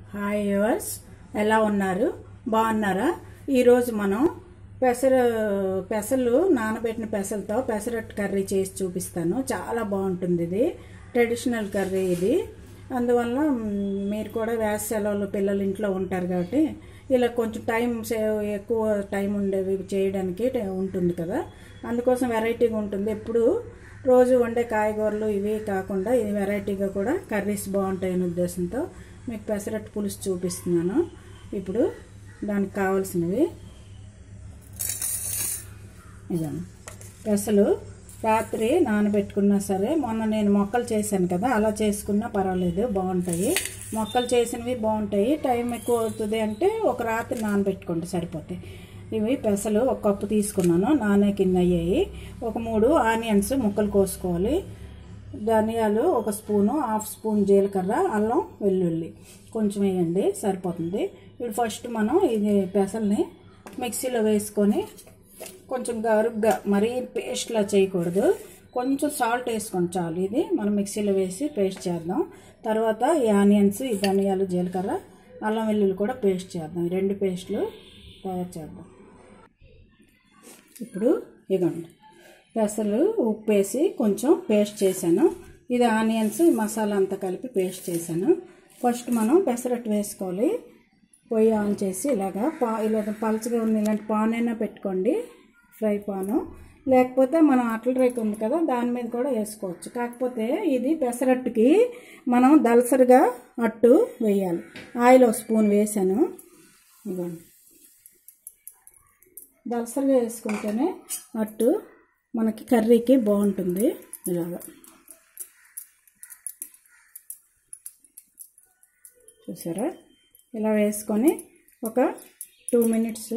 hi yours ఎలా ఉన్నారు బాగున్నారా ఈరోజు మనం పెసర పెసలు నానబెట్టిన పెసలతో పెసరట్టు కర్రీ చేసి చూపిస్తాను చాలా బాగుంటుంది ఇది ట్రెడిషనల్ కర్రీ ఇది అందువల్ల మ్, మీరు కూడా వేసవి సెలవులు పిల్లలు ఇంట్లో ఉంటారు కాబట్టి ఇలా కొంచెం టైం సేవ్ ఎక్కువ టైం ఉండేవి చేయడానికి ట- ఉంటుంది కదా అందుకోసం వెరైటీగా ఉంటుంది ఎప్పుడు రోజు వండే కాయగూరలు ఇవి కాకుండా ఇది వెరైటీగా కూడా కర్రీస్ బాగుంటాయనే ఉద్దేశంతో మీకు పెసరట్టు పులుసు చూపిస్తున్నాను ఇప్పుడు దానికి కావాల్సినవి ఇదండి పెసలు రాత్రి నానబెట్టుకున్నా సరే మొన్న నేను మొక్కలు చేశాను కదా అలా చేసుకున్నా పర్వాలేదు బాగుంటాయి మొక్కలు చేసినవి బాగుంటాయి టైం ఎక్కువ అవుతుంది అంటే ఒక రాత్రి నానబెట్టుకోండి సరిపోతాయి ఇవి పెసలు ఒక కప్పు తీసుకున్నాను నానే కింద అయ్యాయి ఒక మూడు ఆనియన్స్ ముక్కలు కోసుకోవాలి ధనియాలు ఒక స్పూను హాఫ్ స్పూన్ జీలకర్ర అల్లం వెల్లుల్లి కొంచెం వేయండి సరిపోతుంది ఇప్పుడు ఫస్ట్ మనం ఇది పెసల్ని మిక్సీలో వేసుకొని కొంచెం గరుగ్గా మరీ పేస్ట్లా చేయకూడదు కొంచెం సాల్ట్ వేసుకోండి చాలు ఇది మనం మిక్సీలో వేసి పేస్ట్ చేద్దాం తర్వాత ఈ ఆనియన్స్ ఈ ధనియాలు జీలకర్ర అల్లం వెల్లుల్లి కూడా పేస్ట్ చేద్దాం ఈ రెండు పేస్ట్లు తయారు చేద్దాం ఇప్పుడు ఇదిగోండి పెసలు ఉప్పు వేసి కొంచెం పేస్ట్ చేశాను ఇది ఆనియన్స్ మసాలా అంతా కలిపి పేస్ట్ చేశాను ఫస్ట్ మనం పెసరట్టు వేసుకోవాలి పొయ్యి ఆన్ చేసి ఇలాగా పా ఇలా పలుచగా ఉన్న ఇలాంటి పాన్ అయినా పెట్టుకోండి ఫ్రై పాను లేకపోతే మనం అట్ల రేకు ఉంది కదా దాని మీద కూడా వేసుకోవచ్చు కాకపోతే ఇది పెసరట్టుకి మనం దలసరిగా అట్టు వేయాలి ఆయిల్ ఒక స్పూన్ వేసాను ఇదిగోండి దలసరిగా వేసుకుంటేనే అట్టు మనకి కర్రీకి బాగుంటుంది ఇలాగా చూసారా ఇలా వేసుకొని ఒక టూ మినిట్స్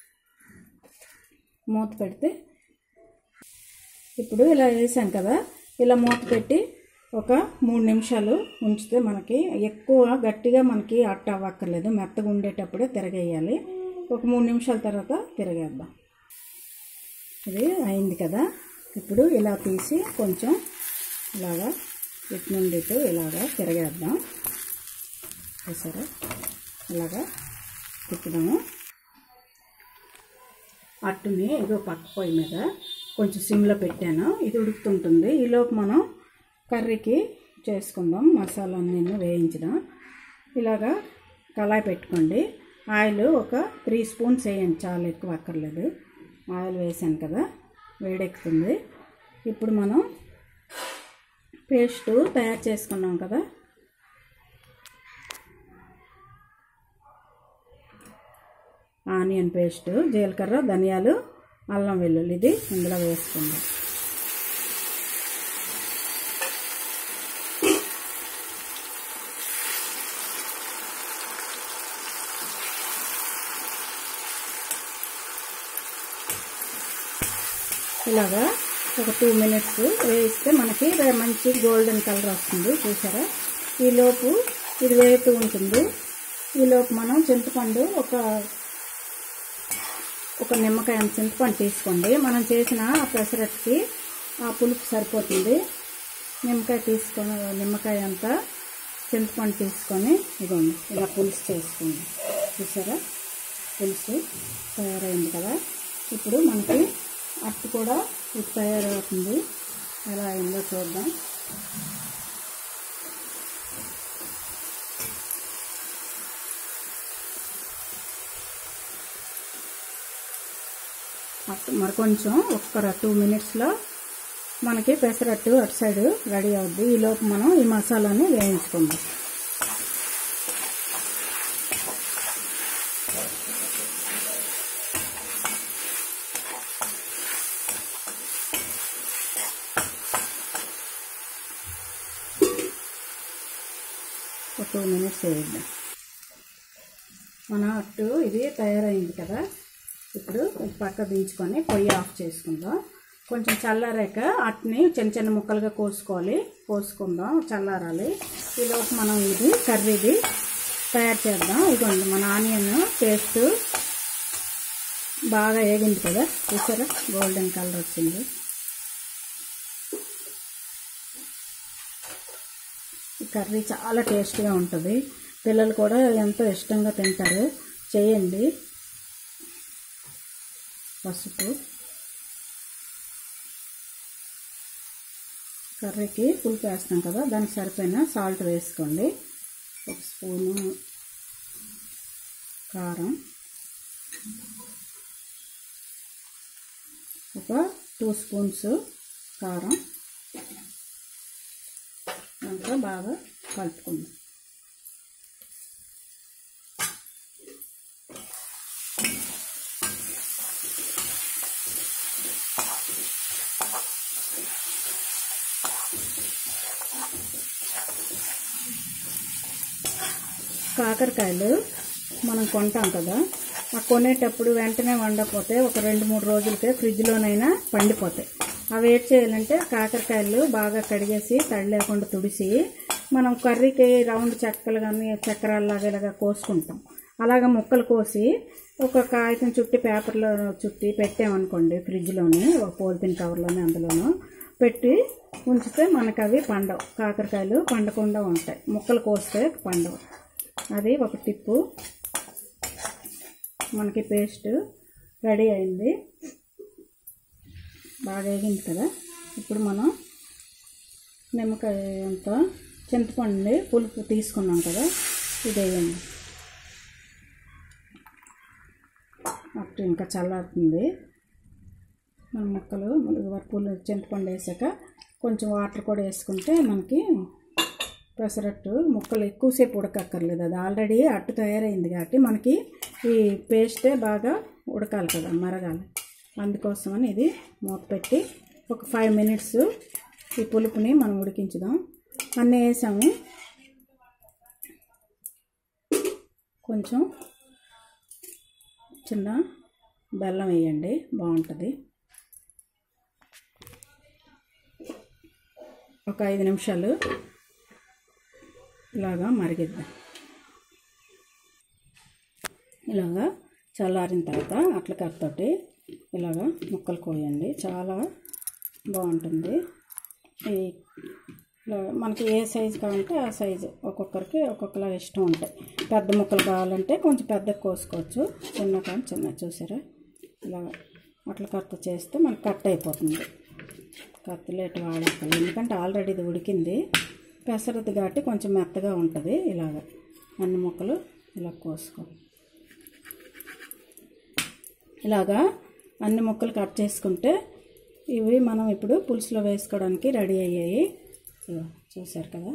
మూత పెడితే ఇప్పుడు ఇలా వేసాం కదా ఇలా మూత పెట్టి ఒక మూడు నిమిషాలు ఉంచితే మనకి ఎక్కువ గట్టిగా మనకి అట్ట అవ్వక్కర్లేదు మెత్తగా ఉండేటప్పుడే తిరగేయాలి ఒక మూడు నిమిషాల తర్వాత తిరగేద్దాం ఇది అయింది కదా ఇప్పుడు ఇలా తీసి కొంచెం ఇలాగా ఇటు నుండి ఇటు ఇలాగా తిరగేద్దాం చూసారా ఇలాగా తిప్పుదాము అట్టుని ఏదో పక్క పొయ్యి మీద కొంచెం సిమ్లో పెట్టాను ఇది ఉడుకుతుంటుంది ఈలోపు మనం కర్రీకి చేసుకుందాం మసాలా నేను వేయించడం ఇలాగా కళాయి పెట్టుకోండి ఆయిల్ ఒక త్రీ స్పూన్స్ వేయండి చాలా ఎక్కువ అక్కర్లేదు ఆయిల్ వేసాను కదా వేడెక్కుతుంది ఇప్పుడు మనం పేస్ట్ తయారు చేసుకున్నాం కదా ఆనియన్ పేస్ట్ జీలకర్ర ధనియాలు అల్లం వెల్లుల్లి ఇది ఇందులో వేసుకుందాం ఇలాగా ఒక టూ మినిట్స్ వేయిస్తే మనకి రే- మంచి గోల్డెన్ కలర్ వస్తుంది చూసారా ఈలోపు ఇది వేపుతూ ఉంటుంది ఈలోపు మనం చింతపండు ఒక ఒక నిమ్మకాయ అంత చింతపండు తీసుకోండి మనం చేసిన ఆ పెసరట్టుకి ఆ పులుపు సరిపోతుంది నిమ్మకాయ తీసుకొని నిమ్మకాయ అంతా చింతపండు తీసుకొని ఇదిగోండి ఇలా పులుసు చేసుకోండి చూసారా పులుసు తయారైంది కదా ఇప్పుడు మనకి అట్టు కూడా ఇది తయారవుతుంది ఎలా అయిందో చూద్దాం అట్టు మరి కొంచెం ఒక్క టూ మినిట్స్లో మనకి పెసరట్టు అటు సైడ్ రెడీ అవుద్ది ఈలోపు మనం ఈ మసాలాని వేయించుకుందాం ఒక టూ మినిట్స్ వేద్దాం మన అట్టు ఇది తయారైంది కదా ఇప్పుడు ఇది పక్క దించుకొని పొయ్యి ఆఫ్ చేసుకుందాం కొంచెం చల్లారాక అట్ని చిన్న చిన్న ముక్కలుగా కోసుకోవాలి కోసుకుందాం చల్లారాలి ఈలోపు మనం ఇది కర్రీది తయారు చేద్దాం ఇదిగోండి మన ఆనియన్ పేస్ట్ బాగా వేగింది కదా చూసారా గోల్డెన్ కలర్ వచ్చింది ఈ కర్రీ చాలా టేస్ట్గా ఉంటుంది పిల్లలు కూడా ఎంతో ఇష్టంగా తింటారు చేయండి పసుపు కర్రీకి పులుపు వేస్తాం కదా దానికి సరిపోయిన సాల్ట్ వేసుకోండి ఒక స్పూను కారం ఒక టూ స్పూన్స్ కారం అంతా బాగా కలుపుకుందాం కాకరకాయలు మనం కొంటాం కదా ఆ కొనేటప్పుడు వెంటనే వండకపోతే ఒక రెండు మూడు రోజులకే ఫ్రిడ్జ్లోనైనా పండిపోతాయి అవి ఏం చేయాలంటే కాకరకాయలు బాగా కడిగేసి తడి లేకుండా తుడిసి మనం కర్రీకి రౌండ్ చెక్కలు కానీ చక్రాల్లాగా ఇలాగా కోసుకుంటాం అలాగ ముక్కలు కోసి ఒక కాగితం చుట్టి పేపర్లో చుట్టి పెట్టామనుకోండి ఫ్రిడ్జ్లోని ఒక పోలిథిన్ కవర్లోని అందులోనూ పెట్టి ఉంచితే మనకు అవి పండవు కాకరకాయలు పండకుండా ఉంటాయి ముక్కలు కోస్తే పండవు అది ఒక టిప్పు మనకి పేస్ట్ రెడీ అయింది బాగా వేగింది కదా ఇప్పుడు మనం నిమ్మకాయ అంత చింతపండు పులుపు తీసుకున్నాం కదా ఇది వేయండి అప్పుడు ఇంకా చల్లారుతుంది మన ముక్కలు పులు చింతపండు వేసాక కొంచెం వాటర్ కూడా వేసుకుంటే మనకి పెసరట్టు ముక్కలు ఎక్కువసేపు ఉడకక్కర్లేదు అది ఆల్రెడీ అట్టు తయారైంది కాబట్టి మనకి ఈ పేస్టే బాగా ఉడకాలి కదా మరగాలి అందుకోసమని ఇది మూత పెట్టి ఒక ఫైవ్ మినిట్స్ ఈ పులుపుని మనం ఉడికించుదాం అన్నీ వేసాము కొంచెం చిన్న బెల్లం వేయండి బాగుంటుంది ఒక ఐదు నిమిషాలు ఇలాగా మరిగిద్దాం ఇలాగా చల్లారిన తర్వాత అట్ల కత్తోటి ఇలాగా ముక్కలు కోయండి చాలా బాగుంటుంది ఈ ఇలా మనకి ఏ సైజు కావాలంటే ఆ సైజు ఒక్కొక్కరికి ఒక్కొక్కలా ఇష్టం ఉంటాయి పెద్ద ముక్కలు కావాలంటే కొంచెం పెద్దగా కోసుకోవచ్చు చిన్న కానీ చిన్న చూసారా ఇలా అట్ల కత్త చేస్తే మనకి కట్ అయిపోతుంది కత్తిలేటు వాడక్కర్లేదు ఎందుకంటే ఆల్రెడీ ఇది ఉడికింది పెసరది కాబట్టి కొంచెం మెత్తగా ఉంటుంది ఇలాగ అన్ని ముక్కలు ఇలా కోసుకో ఇలాగా అన్ని ముక్కలు కట్ చేసుకుంటే ఇవి మనం ఇప్పుడు పులుసులో వేసుకోవడానికి రెడీ అయ్యాయి ఇదిగో చూసారు కదా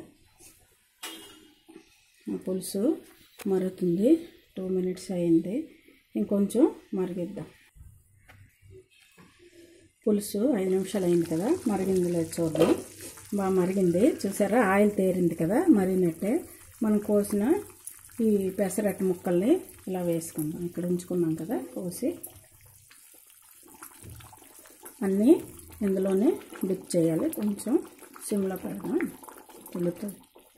ఆ పులుసు మరుగుతుంది టూ మినిట్స్ అయింది ఇంకొంచెం మరిగిద్దాం పులుసు ఐదు నిమిషాలు అయింది కదా మరిగింది లేదు చూద్దాం బాగా మరిగింది చూసారా ఆయిల్ తేరింది కదా మరిగినట్టే మనం కోసిన ఈ పెసరట్టు ముక్కల్ని ఇలా వేసుకుందాం ఇక్కడ ఉంచుకున్నాం కదా కోసి అన్నీ ఇందులోనే డిప్ చేయాలి కొంచెం సిమ్లో పెడదాం పులుతుంది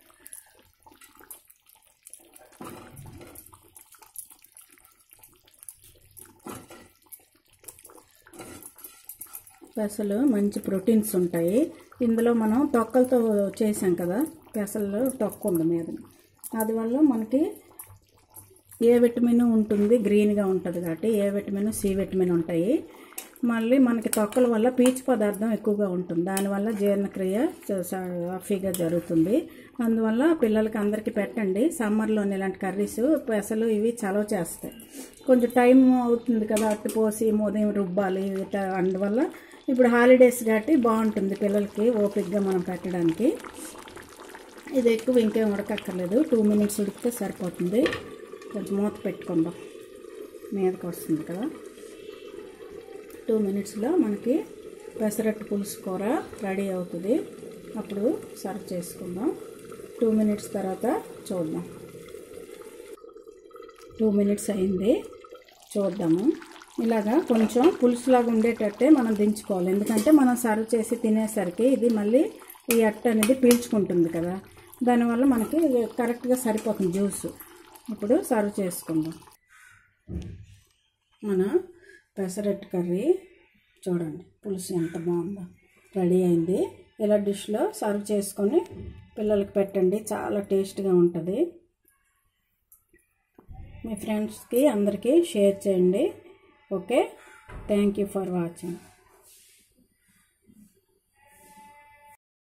పెసలు మంచి ప్రోటీన్స్ ఉంటాయి ఇందులో మనం తొక్కలతో చేసాం కదా పెసల్లో తొక్క ఉంది మీద అది వల్ల మనకి ఏ విటమిన్ ఉంటుంది గ్రీన్గా ఉంటుంది కాబట్టి ఏ విటమిన్ సి విటమిన్ ఉంటాయి మళ్ళీ మనకి తొక్కల వల్ల పీచు పదార్థం ఎక్కువగా ఉంటుంది దానివల్ల జీర్ణక్రియ సాఫీగా జరుగుతుంది అందువల్ల పిల్లలకి అందరికీ పెట్టండి సమ్మర్లోని ఇలాంటి కర్రీస్ పెసలు ఇవి చలవ చేస్తాయి కొంచెం టైం అవుతుంది కదా అట్టు పోసి ఉదయం రుబ్బాలి ఇట్లా అందువల్ల ఇప్పుడు హాలిడేస్ కాబట్టి బాగుంటుంది పిల్లలకి ఓపిక్గా మనం పెట్టడానికి ఇది ఎక్కువ ఇంకేం ఉడకక్కర్లేదు టూ మినిట్స్ ఉడికితే సరిపోతుంది కొంచెం మూత పెట్టుకుందాం మీదకి వస్తుంది కదా టూ మినిట్స్లో మనకి పెసరట్టు పులుసు కూర రెడీ అవుతుంది అప్పుడు సర్వ్ చేసుకుందాం టూ మినిట్స్ తర్వాత చూద్దాం టూ మినిట్స్ అయింది చూద్దాము ఇలాగా కొంచెం పులుసులాగా ఉండేటట్టే మనం దించుకోవాలి ఎందుకంటే మనం సర్వ్ చేసి తినేసరికి ఇది మళ్ళీ ఈ అట్ట అనేది పీల్చుకుంటుంది కదా దానివల్ల మనకి కరెక్ట్గా సరిపోతుంది జ్యూస్ ఇప్పుడు సర్వ్ చేసుకుందాం మన పెసరట్టు కర్రీ చూడండి పులుసు ఎంత బాగుందో రెడీ అయింది ఇలా డిష్లో సర్వ్ చేసుకొని పిల్లలకి పెట్టండి చాలా టేస్ట్గా ఉంటుంది మీ ఫ్రెండ్స్కి అందరికీ షేర్ చేయండి okay thank you for watching